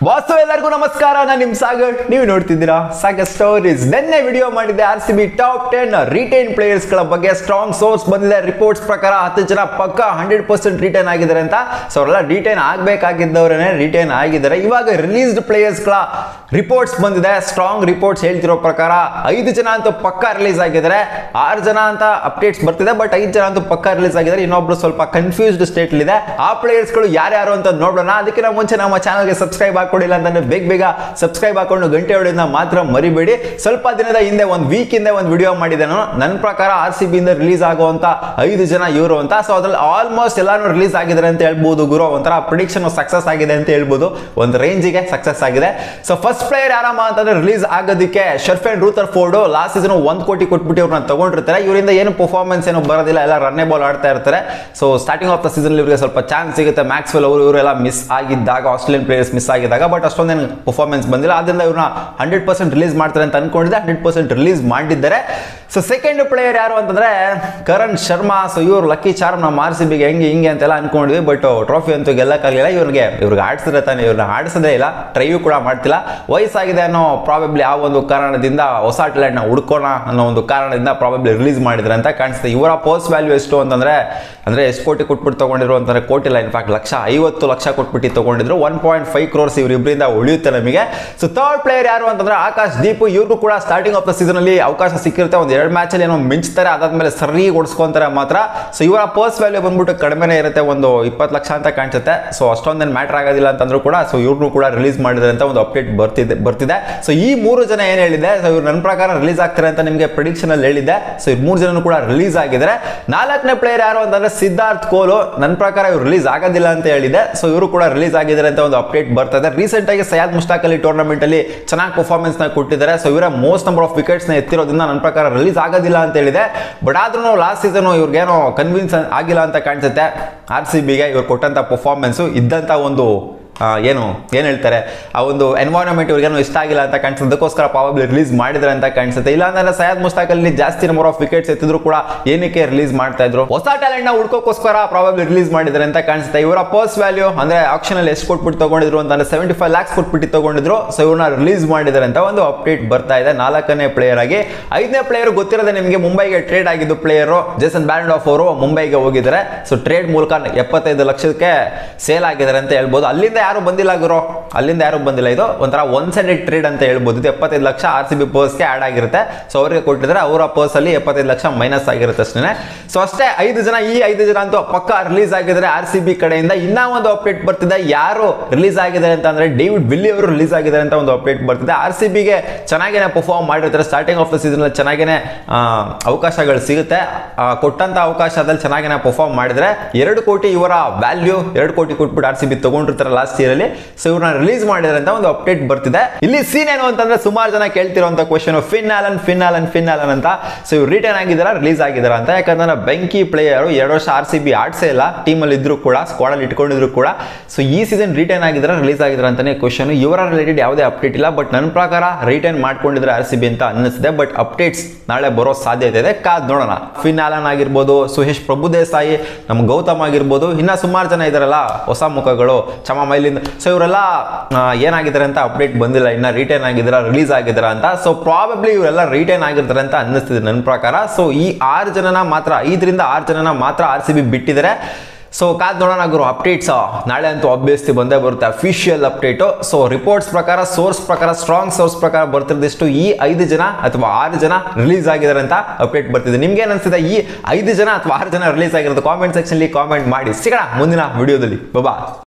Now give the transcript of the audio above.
ವಾಸ್ತು ಎಲ್ಲರಿಗೂ ನಮಸ್ಕಾರ ನಾನು ನಿಮ್ ಸಾಗರ್ ನೀವು ನೋಡ್ತಿದ್ದೀರಾ ಸಾಗರ್ ಸ್ಟೋರೀಸ್ ನಿನ್ನೆ ವಿಡಿಯೋ ಮಾಡಿದ್ದೆ R C B top ten retain players ಗಳ ಬಗ್ಗೆ ಸ್ಟ್ರಾಂಗ್ ಸೋರ್ಸ್ ಬಂದಿದೆ ರಿಪೋರ್ಟ್ಸ್ ಪ್ರಕಾರ ಹತ್ತು ಜನ ಪಕ್ಕ ಹಂಡ್ರೆಡ್ ಪರ್ಸೆಂಟ್ ರಿಟೈನ್ ಆಗಿದ್ದಾರೆ ಅಂತ ಸೊ ಅವರೆಲ್ಲ ರಿಟೈನ್ ಆಗ್ಬೇಕಾಗಿದ್ದವರೇ ರಿಟೈನ್ ಆಗಿದ್ದಾರೆ ಇವಾಗ ರಿಲೀಸ್ಡ್ ಪ್ಲೇಯರ್ಸ್ ಗಳ ರಿಪೋರ್ಟ್ಸ್ ಬಂದಿದೆ ಸ್ಟ್ರಾಂಗ್ ರಿಪೋರ್ಟ್ಸ್ ಹೇಳ್ತಿರೋ ಪ್ರಕಾರ ಐದು ಜನ ಅಂತೂ ಪಕ್ಕ ರಿಲೀಸ್ ಆಗಿದ್ದಾರೆ ಆರು ಜನ ಅಂತ ಅಪ್ಡೇಟ್ಸ್ ಬರ್ತಿದೆ ಬಟ್ ಐದು ಜನ ಅಂತೂ ಪಕ್ಕ ರಿಲೀಸ್ ಆಗಿದ್ದಾರೆ ಇನ್ನೊಬ್ರು ಸ್ವಲ್ಪ ಕನ್ಫ್ಯೂಸ್ಡ್ ಸ್ಟೇಟ್ ಇದೆ ಆ ಪ್ಲೇಯರ್ಸ್ ಗಳು ಯಾರ್ಯಾರು ಅಂತ ನೋಡೋಣ ಅದಕ್ಕಿಂತ ಮುಂಚೆ ನಮ್ಮ ಚಾನಲ್ಗೆ ಸಬ್ಸ್ಕ್ರೈಬ್ ಹಾಕೊಂಡಿಲ್ಲ ಅಂತಂದ್ರೆ ಬೇಗ ಬೇಗ ಸಬ್ಸ್ಕ್ರೈಬ್ ಹಾಕೊಂಡು ಗಂಟೆ ಹೊಡೆಯೋದನ್ನ ಮಾತ್ರ ಮರಿಬೇಡಿ ಸ್ವಲ್ಪ ದಿನದ ಹಿಂದೆ ಒಂದು ವೀಕ್ ಹಿಂದೆ ಒಂದು ವಿಡಿಯೋ ಮಾಡಿದೆ ನಾನು ನನ್ನ ಪ್ರಕಾರ ಆರ್ ಸಿ ಬಿಯಿಂದ ರಿಲೀಸ್ ಆಗುವಂತ ಐದು ಜನ ಇವರು ಅಂತ ಸೊ ಅದ್ರಲ್ಲಿ ಆಲ್ಮೋಸ್ಟ್ ಎಲ್ಲಾನು ರಿಲೀಸ್ ಆಗಿದ್ದಾರೆ ಅಂತ ಹೇಳ್ಬೋದು ಗುರು ಒಂಥರ ಪ್ರಿಡಿಕ್ಷನ್ ಸಕ್ಸಸ್ ಆಗಿದೆ ಅಂತ ಹೇಳ್ಬೋದು ಒಂದು ರೇಂಜಿಗೆ ಸಕ್ಸಸ್ ಆಗಿದೆ ಸೊ ಫಸ್ಟ್ ಪ್ಲೇಯರ್ ಯಾರಮ್ಮ ಅಂತಂದ್ರೆ ರಿಲೀಸ್ ಆಗೋದಕ್ಕೆ Sherfane Rutherford last season ಒಂದ್ ಕೋಟಿ ಕೊಟ್ಬಿಟ್ಟು ಇವ್ರನ್ನ ತಗೊಂಡಿರ್ತಾರೆ ಇವರಿಂದ ಏನು ಪರ್ಫಾರ್ಮೆನ್ಸ್ ಏನು ಬರೋದಿಲ್ಲ ಎಲ್ಲ ರನ್ನೇ ಬಾಲ್ ಆಡ್ತಾ ಇರ್ತಾರೆ so starting of the season ಇವರಿಗೆ ಸ್ವಲ್ಪ ಚಾನ್ಸ್ ಸಿಗುತ್ತೆ ಮ್ಯಾಕ್ಸ್ವೆಲ್ ಅವರು ಇವರೆಲ್ಲ ಮಿಸ್ ಆಗಿದ್ದಾಗ ಆಸ್ಟ್ರೇಲಿಯನ್ ಪ್ಲೇಯರ್ಸ್ ಮಿಸ್ ಆಗಿದ್ದಾಗ ಬಟ್ ಅಷ್ಟೊಂದೇನು ಪರ್ಫಾರ್ಮೆನ್ಸ್ ಬಂದಿಲ್ಲ ಅದರಿಂದ ಇವ್ರನ್ನ ಹಂಡ್ರೆಡ್ ಪರ್ಸೆಂಟ್ ರಿಲೀಸ್ ಮಾಡ್ತಾರೆ ಅಂತ ಅನ್ಕೊಂಡಿದ್ದೆ ಹಂಡ್ರೆಡ್ ಪರ್ಸೆಂಟ್ ರಿಲೀಸ್ ಮಾಡಿದ್ದಾರೆ ಸೊ ಸೆಕೆಂಡ್ ಪ್ಲೇಯರ್ ಯಾರು ಅಂತಂದ್ರೆ ಕರಣ್ ಶರ್ಮಾ ಸೊ ಇವ್ರು ಲಕ್ಕಿ ಚಾರ್ಮ್ ನಮ್ಮ ಆರ್ ಸಿ ಬಿಗೆ ಹೆಂಗೆ ಹಿಂಗೆ ಅಂತೆಲ್ಲ ಅನ್ಕೊಂಡಿದ್ವಿ ಬಟ್ ಟ್ರೋಫಿ ಅಂತೂ ಗೆಲ್ಲಕ್ಕಾಗಲಿಲ್ಲ ಇವ್ರಿಗೆ ಇವ್ರಿಗೆ ಆಡಿಸಿದ್ರೆ ತಾನೆ ಇವ್ರನ್ನ ಆಡಿಸೋದೇ ಇಲ್ಲ ಟ್ರೈಯೂ ಕೂಡ ಮಾಡ್ತಿಲ್ಲ ವಯಸ್ಸಾಗಿದೆ ಅನ್ನೋ ಪ್ರಾಬಬ್ಲಿ ಆ ಒಂದು ಕಾರಣದಿಂದ ಹೊಸ ಟ್ಯಾಲೆಂಟ್ನ ಹುಡ್ಕೋಣ ಅನ್ನೋ ಒಂದು ಕಾರಣದಿಂದ ಪ್ರಾಬಬ್ಲಿ ರಿಲೀಸ್ ಮಾಡಿದ್ರೆ ಅಂತ ಕಾಣಿಸುತ್ತೆ ಇವರ ಪೋಸ್ಟ್ ವ್ಯಾಲ್ಯೂ ಎಷ್ಟು ಅಂತಂದ್ರೆ ಅಂದ್ರೆ ಎಷ್ಟು ಕೋಟಿ ಕೊಟ್ಬಿಟ್ಟು ತಗೊಂಡಿದ್ರು ಅಂತಂದ್ರೆ ಕೋಟಿ ಇಲ್ಲ ಇನ್ಫ್ಯಾಕ್ಟ್ ಲಕ್ಷ ಐವತ್ತು ಲಕ್ಷ ಕೊಟ್ಬಿಟ್ಟು ತಗೊಂಡಿದ್ರು ಒನ್ ಪಾಯಿಂಟ್ ಫೈವ್ ಕ್ರೋರ್ಸ್ ಇವರಿಬ್ಬರಿಂದ ಉಳಿಯುತ್ತೆ ನಮಗೆ ಸೊ ಥರ್ಡ್ ಪ್ಲೇಯರ್ ಯಾರು ಅಂತಂದ್ರೆ ಆಕಾಶ್ ದೀಪ್ ಇವ್ರಿಗೂ ಕೂಡ ಸ್ಟಾರ್ಟಿಂಗ್ ಆಫ್ ದ ಸೀಸನ್ ಅಲ್ಲಿ ಅವಕಾಶ ಸಿಕ್ಕಿರುತ್ತೆ ಒಂದು ಎರಡು ಮ್ಯಾಚ್ ಅಲ್ಲಿ ಏನೋ ಮಿಂಚ್ತಾರೆ ಅದಾದ್ಮೇಲೆ ಸರಿ ಓಡಿಸ್ಕೊಂತಾರೆ ಮಾತ್ರ ಸೊ ಇವರ ಪರ್ಸ್ ವ್ಯಾಲ್ಯೂ ಬಂದ್ಬಿಟ್ಟು ಕಡಿಮೆನೇ ಇರುತ್ತೆ ಒಂದು ಇಪ್ಪತ್ತು ಲಕ್ಷ ಅಂತ ಕಾಣಿಸುತ್ತೆ ಸೊ ಅಷ್ಟೊಂದೇನು ಮ್ಯಾಟರ್ ಆಗೋದಿಲ್ಲ ಅಂತಂದ್ರೂ ಕೂಡ ಸೊ ಇವ್ರನ್ನೂ ಕೂಡ ರಿಲೀಸ್ ಮಾಡಿದ್ರೆ ಅಂತ ಒಂದು ಅಪ್ಡೇಟ್ ಬರ್ತಿದೆ ಬರ್ತಿದೆ ಸೊ ಈ ಮೂರು ಜನ ಏನು ಹೇಳಿದೆ ಸೊ ಇವ್ರು ನನ್ನ ಪ್ರಕಾರ ರಿಲೀಸ್ ಆಗ್ತಾರೆ ಅಂತ ನಿಮಗೆ ಪ್ರಿಡಿಕ್ಷನ್ ಅಲ್ಲಿ ಹೇಳಿದ್ದೆ ಸೊ ಇವ್ರು ಮೂರು ಜನ ಕೂಡ ರಿಲೀಸ್ ಆಗಿದ್ದಾರೆ ನಾಲ್ಕನೇ ಪ್ಲೇಯರ್ ಯಾರು ಅಂತಂದ್ರೆ ಸಿದ್ಧಾರ್ಥ್ ಕೋಲು ನನ್ನ ಪ್ರಕಾರ ಇವ್ರು ರಿಲೀಸ್ ಆಗೋದಿಲ್ಲ ಅಂತ ಹೇಳಿದೆ ಸೊ ಇವರು ಕೂಡ ರಿಲೀಸ್ ಆಗಿದ್ದಾರೆ ಅಂತ ಒಂದು ಅಪ್ಡೇಟ್ ಬರ್ತದೆ ರೀಸೆಂಟ್ ಆಗಿ ಸಯಾದ್ ಮುಷ್ತಾಕ್ ಅಲಿ ಟೂರ್ನಮೆಂಟ್ ಅಲ್ಲಿ ಚೆನ್ನಾಗಿ ಪರ್ಫಾರ್ಮೆನ್ಸ್ ನ ಕೊಟ್ಟಿದ್ದಾರೆ ಸೊ ಇವರ ಮೋಸ್ಟ್ ನಂಬರ್ ಆಫ್ ವಿಕೆಟ್ಸ್ ನ ಎತ್ತಿರೋದ್ರಿಂದ ನನ್ನ ಪ್ರಕಾರ ರಿಲೀಸ್ ಆಗೋದಿಲ್ಲ ಅಂತ ಹೇಳಿದೆ ಬಟ್ ಆದ್ರೂ ಲಾಸ್ಟ್ ಸೀಸನ್ ಇವ್ರಿಗೇನೋ ಕನ್ವಿನ್ಸ್ ಆಗಿಲ್ಲ ಅಂತ ಕಾಣಿಸುತ್ತೆ ಆರ್ ಸಿ ಬಿಗೆ ಇವ್ರು ಕೊಟ್ಟಂತ ಪರ್ಫಾರ್ಮೆನ್ಸ್ ಇದ್ದಂತ ಒಂದು ಆ, ಏನು ಏನು ಹೇಳ್ತಾರೆ ಆ ಒಂದು ಎನ್ವೈರನ್ಮೆಂಟ್ ಇವ್ರಿಗೇನು ಇಷ್ಟ ಆಗಿಲ್ಲ ಅಂತ ಕಾಣಿಸುತ್ತೆ ಅದಕ್ಕೋಸ್ಕರ ಪ್ರಾಬಬ್ಲಿ ರಿಲೀಸ್ ಮಾಡಿದ್ರೆ ಅಂತ ಕಾಣಿಸುತ್ತೆ ಇಲ್ಲ ಅಂದ್ರೆ ಸೈಯದ್ ಮುಸ್ತಾಕ್ ಅಲ್ಲಿ ಜಾಸ್ತಿ ನಂಬರ್ ಆಫ್ ವಿಕೆಟ್ಸ್ ಎತ್ತಿದ್ರು ಕೂಡ ಏನಕ್ಕೆ ರಿಲೀಸ್ ಮಾಡ್ತಾ ಇದ್ರು ಹೊಸ ಟ್ಯಾಲೆಂಟ್ ನ ಹುಡ್ಕೋಕ್ಕೋಸ್ಕರ ಪ್ರಾಬಬ್ಲಿ ರಿಲೀಸ್ ಮಾಡಿದ್ರೆ ಅಂತ ಕಾಣಿಸುತ್ತೆ ಇವರ ಪರ್ಸ್ ವ್ಯಾಲ್ಯೂ ಅಂದ್ರೆ ಆಕ್ಷನ್ ಅಲ್ಲಿ ಎಷ್ಟು ಕೊಟ್ಬಿಟ್ಟು ತಗೊಂಡಿದ್ರು ಅಂತಂದ್ರೆ ಸೆವೆಂಟಿ ಫೈವ್ ಲ್ಯಾಕ್ಸ್ ಕೊಟ್ಬಿಟ್ಟು ತಗೊಂಡಿದ್ರು ಸೊ ಇವ್ರನ್ನ ರಿಲೀಸ್ ಮಾಡಿದ್ದಾರೆ ಅಂತ ಒಂದು ಅಪ್ಡೇಟ್ ಬರ್ತಾ ಇದೆ ನಾಲ್ಕನೇ ಪ್ಲೇಯರ್ ಆಗಿ ಐದನೇ ಪ್ಲೇಯರ್ ಗೊತ್ತಿರೋದೇ ನಿಮಗೆ ಮುಂಬೈಗೆ ಟ್ರೇಡ್ ಆಗಿದ್ದು ಪ್ಲೇಯರ್ ಜೇಸನ್ ಬ್ಯಾಂಡ್ ಆಫ್ ಅವರು ಮುಂಬೈಗೆ ಹೋಗಿದ್ದಾರೆ ಸೊ ಟ್ರೇಡ್ ಮೂಲಕ ಎಪ್ಪತ್ತೈದು ಲಕ್ಷಕ್ಕೆ ಸೇಲ್ ಆಗಿದ್ದಾರೆ ಅಂತ ಹೇಳ್ಬೋದು ಅಲ್ಲಿಂದ ಯಾರು ಬಂದಿಲ್ಲ ಗುರು ಅಲ್ಲಿಂದ ಯಾರು ಬಂದಿಲ್ಲ ಇದು ಒಂಥರ ಒನ್ ಸೈಡೆಡ್ ಟ್ರೇಡ್ ಅಂತ ಹೇಳ್ಬೋದು ಇದು ಎಪ್ಪತ್ತೈದು ಲಕ್ಷ ಆರ್ ಸಿ ಬಿ ಪರ್ಸ್ಗೆ ಆಡ್ ಆಗಿರುತ್ತೆ ಸೊ ಅವರಿಗೆ ಕೊಟ್ಟಿದ್ರೆ ಅವರ ಪರ್ಸ್ ಅಲ್ಲಿ ಎಪ್ಪತ್ತೈದು ಲಕ್ಷ ಮೈನಸ್ ಆಗಿರುತ್ತೆ ಅಷ್ಟೇ ಸೊ ಅಷ್ಟೇ ಐದು ಜನ ಈ ಐದು ಜನ ಅಂತೂ ಪಕ್ಕ ರಿಲೀಸ್ ಆಗಿದ್ದಾರೆ ಆರ್ ಸಿ ಬಿ ಕಡೆಯಿಂದ ಇನ್ನ ಒಂದು ಅಪ್ಡೇಟ್ ಬರ್ತಿದೆ ಯಾರು ರಿಲೀಸ್ ಆಗಿದ್ದಾರೆ ಅಂತ ಅಂದ್ರೆ ಡೇವಿಡ್ ವಿಲ್ಲಿ ಅವರು ರಿಲೀಸ್ ಆಗಿದ್ದಾರೆ ಅಂತ ಒಂದು ಅಪ್ಡೇಟ್ ಬರ್ತಿದೆ ಆರ್ ಸಿ ಬಿಗೆ ಚೆನ್ನಾಗೇನೆ ಪರ್ಫಾರ್ಮ್ ಮಾಡಿರ್ತಾರೆ ಸ್ಟಾರ್ಟಿಂಗ್ ಆಫ್ ದ ಸೀಸನ್ ಅಲ್ಲಿ ಚೆನ್ನಾಗೇನೆ ಆ, ಅವಕಾಶಗಳು ಸಿಗುತ್ತೆ ಆ, ಕೊಟ್ಟಂತ ಅವಕಾಶದಲ್ಲಿ ಚೆನ್ನಾಗೇನೆ ಪರ್ಫಾರ್ಮ್ ಮಾಡಿದ್ರೆ ಎರಡು ಕೋಟಿ ಇವರ ವ್ಯಾಲ್ಯೂ ಎರಡು ಕೋಟಿ ಕೊಟ್ಬಿಟ್ಟು ಆರ್ ಸಿ ಬಿ ತಗೊಂಡಿರ್ತಾರೆ ಲಾಸ್ಟ್ ಇಯರ್ ಅಲ್ಲಿ ಸೊ ಇವ್ರನ್ನ ರಿಲೀಸ್ ಮಾಡಿದ್ರೆ ಅಂತ ಒಂದು ಅಪ್ಡೇಟ್ ಬರ್ತಿದೆ ಇಲ್ಲಿ ಸೀನ್ ಏನು ಅಂತಂದ್ರೆ ಸುಮಾರು ಜನ ಕೇಳ್ತಿರೋಂಥ question Finn Allen Finn Allen Finn Allen ಅಂತ ಸೊ ಇವ್ರು ರಿಟರ್ನ್ ಆಗಿದಾರ ರಿಲೀಸ್ ಆಗಿದಾರ ಅಂತ ಯಾಕಂದ್ರೆ ಬೆಂಕಿ ಪ್ಲೇಯರ್ ಎರಡು ವರ್ಷ ಆರ್ ಸಿ ಬಿ ಆಡ್ಸೇ ಇಲ್ಲ ಟೀಮಲ್ಲಿ ಇದ್ರು ಕೂಡ ಸ್ಕ್ವಾಡ್ ಅಲ್ಲಿ ಇಟ್ಕೊಂಡಿದ್ರು ಕೂಡ ಸೊ ಈ ಸೀಸನ್ ರಿಟರ್ನ್ ಆಗಿದಾರ ರಿಲೀಸ್ ಆಗಿದಾರ ಅಂತಾನೆ ಕ್ವಶನ್ ಇವರ ರಿಲೇಟೆಡ್ ಯಾವುದೇ ಅಪ್ಡೇಟ್ ಇಲ್ಲ ಬಟ್ ನನ್ನ ಪ್ರಕಾರ ರಿಟರ್ನ್ ಮಾಡ್ಕೊಂಡಿದ್ರೆ ಆರ್ ಸಿ ಬಿ ಅಂತ ಅನ್ನಿಸ್ತಿದೆ ಬಟ್ ಅಪ್ಡೇಟ್ಸ್ ನಾಳೆ ಬರೋ ಸಾಧ್ಯತೆ ಇದೆ ಕಾದ್ ನೋಡೋಣ ಫಿನ್ ಆಲನ್ ಆಗಿರ್ಬೋದು ಸುಹೇಶ್ ಪ್ರಭು ದೇಸಾಯಿ ನಮ್ಮ ಗೌತಮ್ ಆಗಿರ್ಬೋದು ಇನ್ನ ಸುಮಾರು ಜನ ಇದಾರಲ್ಲ ಹೊಸ ಮುಖಗಳು ಚಮ ಮೈಲಿಂದ ಸೊ ಇವರೆಲ್ಲ ಆ, ಏನಾಗಿದ್ದಾರೆ ಅಂತ ಅಪ್ಡೇಟ್ ಬಂದಿಲ್ಲ ಇನ್ನ ರಿಟರ್ನ್ ಆಗಿದಾರ ರಿಲೀಸ್ ಆಗಿದಾರ ಅಂತ ಸೊ ಪ್ರಾಬಬ್ಲಿ ಇವರೆಲ್ಲ ರಿಟರ್ನ್ ಆಗಿರ್ತಾರೆ ಅಂತ ಅನ್ನಿಸ್ತಿದೆ ನನ್ನ ಪ್ರಕಾರ ಸೊ ಈ ಆರು ಜನನ ಮಾತ್ರ ಐದರಿಂದ ಆರು ಜನನ ಮಾತ್ರ ಆರ್ ಸಿ ಬಿ ಬಿಟ್ಟಿದ್ದಾರೆ ಸೊ ಕಾದ್ ನೋಡೋಣ ಗುರು ಅಪ್ಡೇಟ್ಸ್ ನಾಳೆ ಅಂತೂ ಆಬ್ವಿಯಸ್ಲಿ ಬಂದೇ ಬರುತ್ತೆ ಅಫಿಷಿಯಲ್ ಅಪ್ಡೇಟು ಸೊ ರಿಪೋರ್ಟ್ಸ್ ಪ್ರಕಾರ ಸೋರ್ಸ್ ಪ್ರಕಾರ ಸ್ಟ್ರಾಂಗ್ ಸೋರ್ಸ್ ಪ್ರಕಾರ ಬರ್ತಿರೋದಿಷ್ಟು ಈ ಐದು ಜನ ಅಥವಾ ಆರು ಜನ ರಿಲೀಸ್ ಆಗಿದ್ದಾರೆ ಅಂತ ಅಪ್ಡೇಟ್ ಬರ್ತಿದೆ ನಿಮ್ಗೆ ಏನ್ ಅನ್ಸುತ್ತೆ ಈ ಐದು ಜನ ಅಥವಾ ಆರು ಜನ ರಿಲೀಸ್ ಆಗಿರೋದು ಕಾಮೆಂಟ್ ಸೆಕ್ಷನ್ಲಿ ಕಾಮೆಂಟ್ ಮಾಡಿ ಸಿಗೋಣ ಮುಂದಿನ ವಿಡಿಯೋದಲ್ಲಿ ಬಾಬಾ